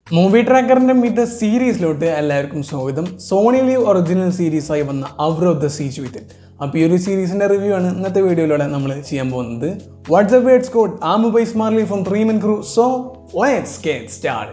movie ട്രാക്കറിന്റെ മിത സീരീസിലോട്ട് എല്ലാവർക്കും സ്വാഗതം Sony leave original സീരീസായി വന്ന അവർ ഓഫ് ദ സീച്ച് വിത്ത് അപ്പോൾ ഈ ഒരു സീരീസിന്റെ റിവ്യൂ ആണ് ഇന്നത്തെ വീഡിയോയിലൂടെ നമ്മൾ ചെയ്യാൻ പോകുന്നത് വാട്സ്ആപ്പ് വേർഡ്സ് കോഡ് ആ mobile smartly from three men crew so let's get start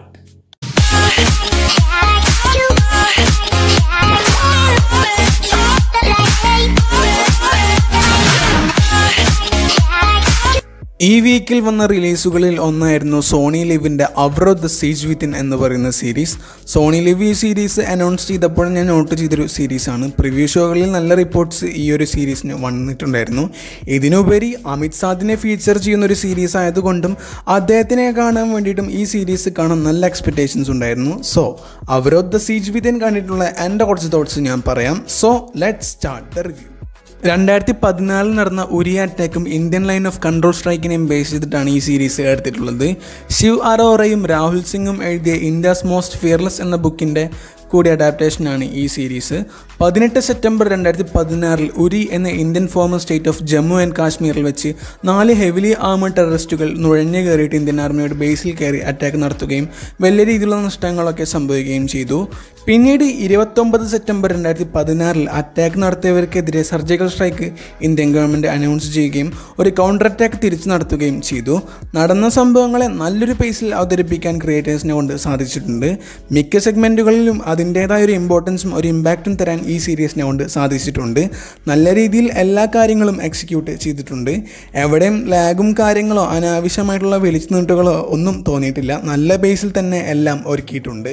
ഈ വീക്കിൽ വന്ന റിലീസുകളിൽ ഒന്നായിരുന്നു സോണി ലിവിൻ്റെ Avrodh the siege within എന്ന് പറയുന്ന സീരീസ് സോണി ലിവ് ഈ സീരീസ് അനൗൺസ് ചെയ്തപ്പോൾ ഞാൻ നോട്ട് ചെയ്തൊരു സീരീസാണ് പ്രിവ്യൂ ഷോകളിൽ നല്ല റിപ്പോർട്ട്സ് ഈ ഒരു സീരീസിന് വന്നിട്ടുണ്ടായിരുന്നു ഇതിനുപരി അമിത് സാദിനെ ഫീച്ചർ ചെയ്യുന്ന ഒരു സീരീസ് ആയതുകൊണ്ടും അദ്ദേഹത്തിനെ കാണാൻ വേണ്ടിയിട്ടും ഈ സീരീസ് കാണാൻ നല്ല എക്സ്പെക്റ്റേഷൻസ് ഉണ്ടായിരുന്നു so Avrodh the siege within കണ്ടിട്ടുള്ള എൻ്റെ കുറച്ച് തോട്ട്സ് ഞാൻ പറയാം so let start the review രണ്ടായിരത്തി പതിനാലിൽ നടന്ന ഉരി അറ്റാക്കും ഇന്ത്യൻ ലൈൻ ഓഫ് കൺട്രോൾ സ്ട്രൈക്കിനെയും ബേസ് ചെയ്തിട്ടാണ് ഈ സീരീസ് എടുത്തിട്ടുള്ളത് ശിവ് അറോറയും രാഹുൽ സിംഗും എഴുതിയ ഇന്ത്യാസ് മോസ്റ്റ് ഫിയർലെസ് എന്ന ബുക്കിൻ്റെ കൂടി അഡാപ്റ്റേഷനാണ് ഈ സീരീസ് പതിനെട്ട് സെപ്റ്റംബർ രണ്ടായിരത്തി പതിനാറിൽ ഉരി എന്ന Indian former state of Jammu and കാശ്മീരിൽ വെച്ച് നാല് ഹെവിലി ആർമഡ് ടെററിസ്റ്റുകൾ നുഴഞ്ഞു കയറിയിട്ട് ഇന്ത്യൻ ആർമിയുടെ ബേസിൽ കയറി അറ്റാക്ക് നടത്തുകയും വലിയ രീതിയിലുള്ള നഷ്ടങ്ങളൊക്കെ സംഭവിക്കുകയും ചെയ്തു പിന്നീട് ഇരുപത്തൊമ്പത് സെപ്റ്റംബർ രണ്ടായിരത്തി പതിനാറിൽ അറ്റാക്ക് നടത്തിയവർക്കെതിരെ surgical strike Indian government announce ചെയ്യുകയും ഒരു കൗണ്ടർ അറ്റാക്ക് തിരിച്ചു നടത്തുകയും ചെയ്തു നടന്ന സംഭവങ്ങളെ നല്ലൊരു പേസിൽ അവതരിപ്പിക്കാൻ ക്രിയേറ്റേഴ്സിനെ കൊണ്ട് സാധിച്ചിട്ടുണ്ട് മിക്ക സെഗ്മെൻറ്റുകളിലും അതിൻ്റേതായ ഒരു ഇമ്പോർട്ടൻസും ഒരു ഇമ്പാക്റ്റും തരാൻ ഈ സീരീസിനെ കൊണ്ട് സാധിച്ചിട്ടുണ്ട് നല്ല രീതിയിൽ എല്ലാ കാര്യങ്ങളും എക്സിക്യൂട്ട് ചെയ്തിട്ടുണ്ട് എവിടെയും ലാഗും കാര്യങ്ങളോ അനാവശ്യമായിട്ടുള്ള വിളിച്ചു നീട്ടുകളോ ഒന്നും തോന്നിയിട്ടില്ല നല്ല ബേസിൽ തന്നെ എല്ലാം ഒരുക്കിയിട്ടുണ്ട്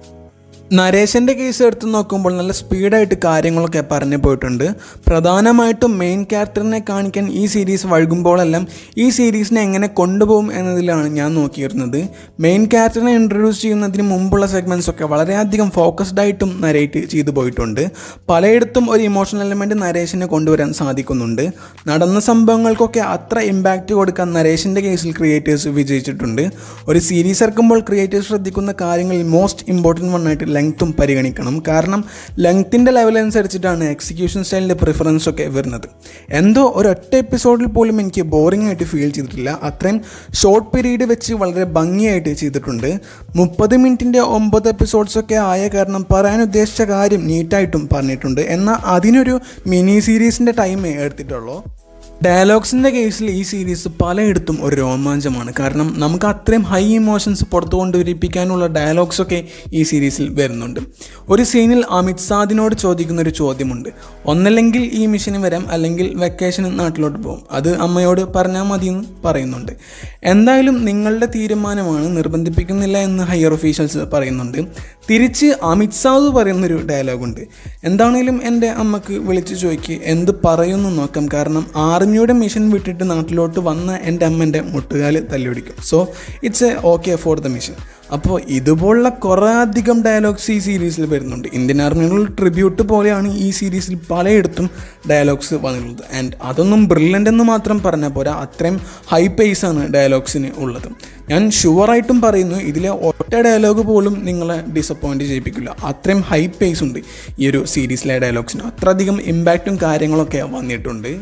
നരേശൻ്റെ കേസ് എടുത്ത് നോക്കുമ്പോൾ നല്ല സ്പീഡായിട്ട് കാര്യങ്ങളൊക്കെ പറഞ്ഞു പോയിട്ടുണ്ട് പ്രധാനമായിട്ടും മെയിൻ ക്യാരക്ടറിനെ കാണിക്കാൻ ഈ സീരീസ് വഴുകുമ്പോഴെല്ലാം ഈ സീരീസിനെ എങ്ങനെ കൊണ്ടുപോകും എന്നതിലാണ് ഞാൻ നോക്കിയിരുന്നത് മെയിൻ ക്യാരക്ടറിനെ ഇൻട്രൊഡ്യൂസ് ചെയ്യുന്നതിന് മുമ്പുള്ള സെഗ്മെൻറ്റ്സ് ഒക്കെ വളരെയധികം ഫോക്കസ്ഡ് ആയിട്ടും നരേറ്റ് ചെയ്തു പോയിട്ടുണ്ട് പലയിടത്തും ഒരു ഇമോഷണൽ എലമെൻറ്റ് നരേശനെ കൊണ്ടുവരാൻ സാധിക്കുന്നുണ്ട് നടന്ന സംഭവങ്ങൾക്കൊക്കെ അത്ര ഇമ്പാക്റ്റ് കൊടുക്കാൻ നരേശൻ്റെ കേസിൽ ക്രിയേറ്റേഴ്സ് വിജയിച്ചിട്ടുണ്ട് ഒരു സീരീസ് ഇറക്കുമ്പോൾ ക്രിയേറ്റേഴ്സ് ശ്രദ്ധിക്കുന്ന കാര്യങ്ങളിൽ മോസ്റ്റ് ഇമ്പോർട്ടൻറ്റ് വൺ ആയിട്ട് ലെങ്ത്തും പരിഗണിക്കണം കാരണം ലെങ്ത്തിൻ്റെ ലെവൽ അനുസരിച്ചിട്ടാണ് എക്സിക്യൂഷൻ സ്റ്റൈലിൻ്റെ പ്രിഫറൻസ് ഒക്കെ വരുന്നത് എന്തോ ഒരൊറ്റ എപ്പിസോഡിൽ പോലും എനിക്ക് ബോറിംഗ് ആയിട്ട് ഫീൽ ചെയ്തിട്ടില്ല അത്രയും ഷോർട്ട് പീരീഡ് വെച്ച് വളരെ ഭംഗിയായിട്ട് ചെയ്തിട്ടുണ്ട് മുപ്പത് മിനിറ്റിൻ്റെ ഒമ്പത് എപ്പിസോഡ്സ് ഒക്കെ ആയ കാരണം പറയാൻ ഉദ്ദേശിച്ച കാര്യം നീറ്റായിട്ടും പറഞ്ഞിട്ടുണ്ട് എന്നാൽ അതിനൊരു മിനി സീരീസിൻ്റെ ടൈമേ എടുത്തിട്ടുള്ളൂ ഡയലോഗ്സിൻ്റെ കേസിൽ ഈ സീരീസ് പലയിടത്തും ഒരു രോമാഞ്ചമാണ് കാരണം നമുക്ക് അത്രയും ഹൈ ഇമോഷൻസ് പുറത്തു കൊണ്ടുവരിപ്പിക്കാനുള്ള ഡയലോഗ്സൊക്കെ ഈ സീരീസിൽ വരുന്നുണ്ട് ഒരു സീനിൽ അമിത് സാദിനോട് ചോദിക്കുന്ന ഒരു ചോദ്യമുണ്ട് ഒന്നല്ലെങ്കിൽ ഈ മിഷന് വരാം അല്ലെങ്കിൽ വെക്കേഷന് നാട്ടിലോട്ട് പോകും അത് അമ്മയോട് പറഞ്ഞാൽ മതിയെന്ന് പറയുന്നുണ്ട് എന്തായാലും നിങ്ങളുടെ തീരുമാനമാണ് നിർബന്ധിപ്പിക്കുന്നില്ല എന്ന് ഹയർ ഒഫീഷ്യൽസ് പറയുന്നുണ്ട് തിരിച്ച് അമിത് സാദ് പറയുന്നൊരു ഡയലോഗുണ്ട് എന്താണേലും എൻ്റെ അമ്മക്ക് വിളിച്ച് ചോദിക്ക് എന്ത് പറയുമെന്ന് നോക്കാം കാരണം ആർമിയുടെ മിഷൻ വിട്ടിട്ട് നാട്ടിലോട്ട് വന്ന എൻ്റെ അമ്മൻ്റെ മുട്ടുകാല് തല്ലിപിടിക്കും so it's a okay for the mission അപ്പോൾ ഇതുപോലുള്ള കുറേ അധികം ഡയലോഗ്സ് ഈ സീരീസിൽ വരുന്നുണ്ട് ഇന്ത്യൻ ആർമിയുള്ള ട്രിബ്യൂട്ട് പോലെയാണ് ഈ സീരീസിൽ പലയിടത്തും ഡയലോഗ്സ് വന്നിട്ടുള്ളത് ആൻഡ് അതൊന്നും ബ്രില്യൻ്റ് എന്ന് മാത്രം പറഞ്ഞാൽ പോരാ അത്രയും ഹൈ പേസാണ് ഡയലോഗ്സിന് ഉള്ളത് ഞാൻ ഷുവറായിട്ടും പറയുന്നു ഇതിലെ ഒറ്റ ഡയലോഗ് പോലും നിങ്ങളെ ഡിസപ്പോയിൻറ്റ് ചെയ്യിപ്പിക്കില്ല അത്രയും ഹൈ പേസ് ഉണ്ട് ഈ ഒരു സീരീസിലെ ഡയലോഗ്സിന് അത്രയധികം ഇമ്പാക്റ്റും കാര്യങ്ങളൊക്കെ വന്നിട്ടുണ്ട്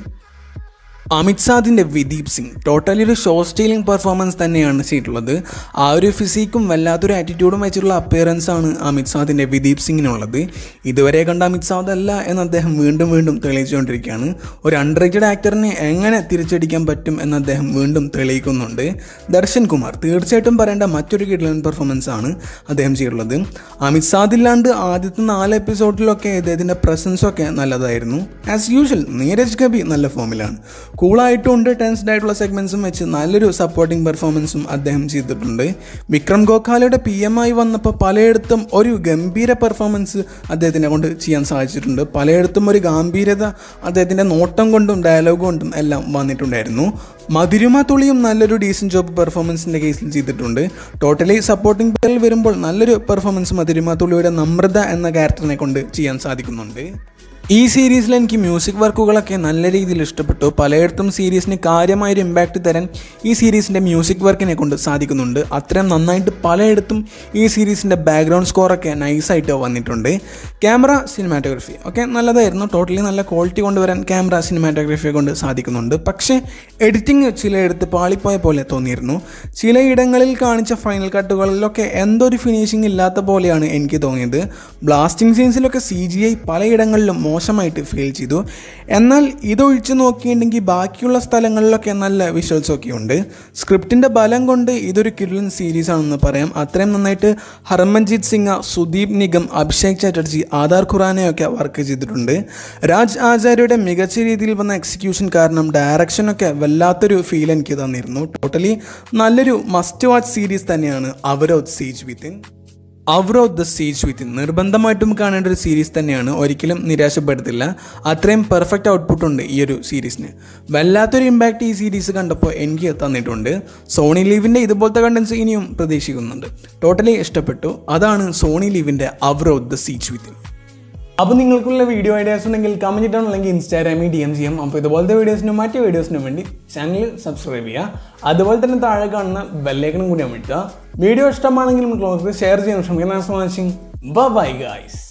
അമിത് സാദിൻ്റെ വിദീപ് സിംഗ് ടോട്ടലി ഒരു ഷോ സ്റ്റീലിംഗ് പെർഫോമൻസ് തന്നെയാണ് ചെയ്തിട്ടുള്ളത് ആ ഒരു ഫിസിക്കും വല്ലാത്തൊരു ആറ്റിറ്റ്യൂഡും വെച്ചിട്ടുള്ള അപ്പിയറൻസ് ആണ് അമിത് സാദിൻ്റെ വിദീപ് സിംഗിനുള്ളത് ഇതുവരെ കണ്ട അമിത് സാദ് അല്ല എന്ന് അദ്ദേഹം വീണ്ടും വീണ്ടും തെളിയിച്ചുകൊണ്ടിരിക്കുകയാണ് ഒരു അൺറേറ്റഡ് ആക്ടറിനെ എങ്ങനെ തിരിച്ചടിക്കാൻ പറ്റും എന്ന് അദ്ദേഹം വീണ്ടും തെളിയിക്കുന്നുണ്ട് ദർശൻ കുമാർ തീർച്ചയായിട്ടും പറയേണ്ട മറ്റൊരു കിഡ്ലൻ പെർഫോമൻസ് ആണ് അദ്ദേഹം ചെയ്തിട്ടുള്ളത് അമിത് സാദ് ഇല്ലാണ്ട് ആദ്യത്തെ നാല് എപ്പിസോഡിലൊക്കെ അദ്ദേഹത്തിൻ്റെ പ്രസൻസൊക്കെ നല്ലതായിരുന്നു ആസ് യൂഷ്വൽ നീരജ് കബി നല്ല ഫോമിലാണ് കൂളായിട്ടും ടെൻസ്ഡ് ആയിട്ടുള്ള സെഗ്മെൻസും വെച്ച് നല്ലൊരു സപ്പോർട്ടിംഗ് പെർഫോമൻസും അദ്ദേഹം ചെയ്തിട്ടുണ്ട് വിക്രം ഗോഖാലയുടെ പി എം ആയി വന്നപ്പോൾ പലയിടത്തും ഒരു ഗംഭീര പെർഫോമൻസ് അദ്ദേഹത്തിനെ കൊണ്ട് ചെയ്യാൻ സാധിച്ചിട്ടുണ്ട് പലയിടത്തും ഒരു ഗാംഭീര്യത അദ്ദേഹത്തിൻ്റെ നോട്ടം കൊണ്ടും ഡയലോഗ് കൊണ്ടും എല്ലാം വന്നിട്ടുണ്ടായിരുന്നു മധുരിമ തുളിയും നല്ലൊരു ഡീസൻറ്റ് ജോബ് പെർഫോമൻസിൻ്റെ കേസിൽ ചെയ്തിട്ടുണ്ട് ടോട്ടലി സപ്പോർട്ടിംഗ് പേരിൽ വരുമ്പോൾ നല്ലൊരു പെർഫോമൻസ് മധുരിമ തുളിയുടെ നമ്രത എന്ന ക്യാരക്ടറിനെ കൊണ്ട് ചെയ്യാൻ സാധിക്കുന്നുണ്ട് ഈ സീരീസിൽ എനിക്ക് മ്യൂസിക് വർക്കുകളൊക്കെ നല്ല രീതിയിൽ ഇഷ്ടപ്പെട്ടു പലയിടത്തും സീരീസിന് കാര്യമായൊരു ഇമ്പാക്റ്റ് തരാൻ ഈ സീരീസിൻ്റെ മ്യൂസിക് വർക്കിനെ കൊണ്ട് സാധിക്കുന്നുണ്ട് അത്രയും നന്നായിട്ട് പലയിടത്തും ഈ സീരീസിൻ്റെ ബാക്ക്ഗ്രൗണ്ട് സ്കോറൊക്കെ നൈസായിട്ട് വന്നിട്ടുണ്ട് ക്യാമറ സിനിമാറ്റോഗ്രഫി ഒക്കെ നല്ലതായിരുന്നു ടോട്ടലി നല്ല ക്വാളിറ്റി കൊണ്ടുവരാൻ ക്യാമറ സിനിമാറ്റോഗ്രഫിയെ കൊണ്ട് സാധിക്കുന്നുണ്ട് പക്ഷേ എഡിറ്റിംഗ് ചിലയിടത്ത് പാളിപ്പോയ പോലെ തോന്നിയിരുന്നു ചിലയിടങ്ങളിൽ കാണിച്ച ഫൈനൽ കട്ടുകളിലൊക്കെ എന്തോ ഒരു ഫിനിഷിംഗ് ഇല്ലാത്ത പോലെയാണ് എനിക്ക് തോന്നിയത് ബ്ലാസ്റ്റിംഗ് സീൻസിലൊക്കെ സി ജി ഐ പലയിടങ്ങളിലും മോശമായിട്ട് ഫീൽ ചെയ്തു എന്നാൽ ഇതൊഴിച്ച് നോക്കിയിട്ടുണ്ടെങ്കിൽ ബാക്കിയുള്ള സ്ഥലങ്ങളിലൊക്കെ നല്ല വിഷ്വൽസ് ഒക്കെ ഉണ്ട് സ്ക്രിപ്റ്റിൻ്റെ ബലം കൊണ്ട് ഇതൊരു കിഡ്ലൻ സീരീസ് ആണെന്ന് പറയാം അത്രയും നന്നായിട്ട് ഹർമൻജീത് സിംഗ് സുദീപ് നിഗം അഭിഷേക് ചാറ്റർജി ആധാർ ഖുറാനയൊക്കെ വർക്ക് ചെയ്തിട്ടുണ്ട് രാജ് ആചാര്യയുടെ മികച്ച രീതിയിൽ വന്ന എക്സിക്യൂഷൻ കാരണം ഡയറക്ഷനൊക്കെ വല്ലാത്തൊരു ഫീൽ എനിക്ക് തന്നിരുന്നു ടോട്ടലി നല്ലൊരു മസ്റ്റ് വാച്ച് സീരീസ് തന്നെയാണ് Avrodh siege within Avrodh the siege within നിർബന്ധമായിട്ടും കാണേണ്ട ഒരു സീരീസ് തന്നെയാണ് ഒരിക്കലും നിരാശപ്പെടുത്തില്ല അത്രയും പെർഫെക്റ്റ് ഔട്ട്പുട്ട് ഉണ്ട് ഈ ഒരു സീരീസിന് വല്ലാത്തൊരു ഇമ്പാക്റ്റ് ഈ സീരീസ് കണ്ടപ്പോൾ എനിക്ക് തന്നിട്ടുണ്ട് സോണി ലീവിൻ്റെ ഇതുപോലത്തെ കണ്ടൻസ് ഇനിയും പ്രതീക്ഷിക്കുന്നുണ്ട് ടോട്ടലി ഇഷ്ടപ്പെട്ടു അതാണ് സോണി ലീവിൻ്റെ അവറോത്ത് ദ സീജ് വിത്തിൻ അപ്പോൾ നിങ്ങൾക്കുള്ള വീഡിയോ ഐഡിയാസ് ഉണ്ടെങ്കിൽ കമൻറ്റ് ഇട്ടാണ് അല്ലെങ്കിൽ ഇൻസ്റ്റാഗ്രാമിൽ ഡി എം ചെയ്യാം അപ്പോൾ ഇതുപോലത്തെ വീഡിയോസിനും മറ്റ് വീഡിയോസിനും വേണ്ടി ചാനൽ സബ്സ്ക്രൈബ് ചെയ്യുക അതുപോലെ തന്നെ താഴെ കാണുന്ന ബെല്ലൈക്കണും കൂടി അമിട്ടുക വീഡിയോ ഇഷ്ടമാണെങ്കിൽ ക്ലോസ് ഷെയർ ചെയ്യാൻ ശ്രമിക്കുന്ന ബൈ ഗൈസ്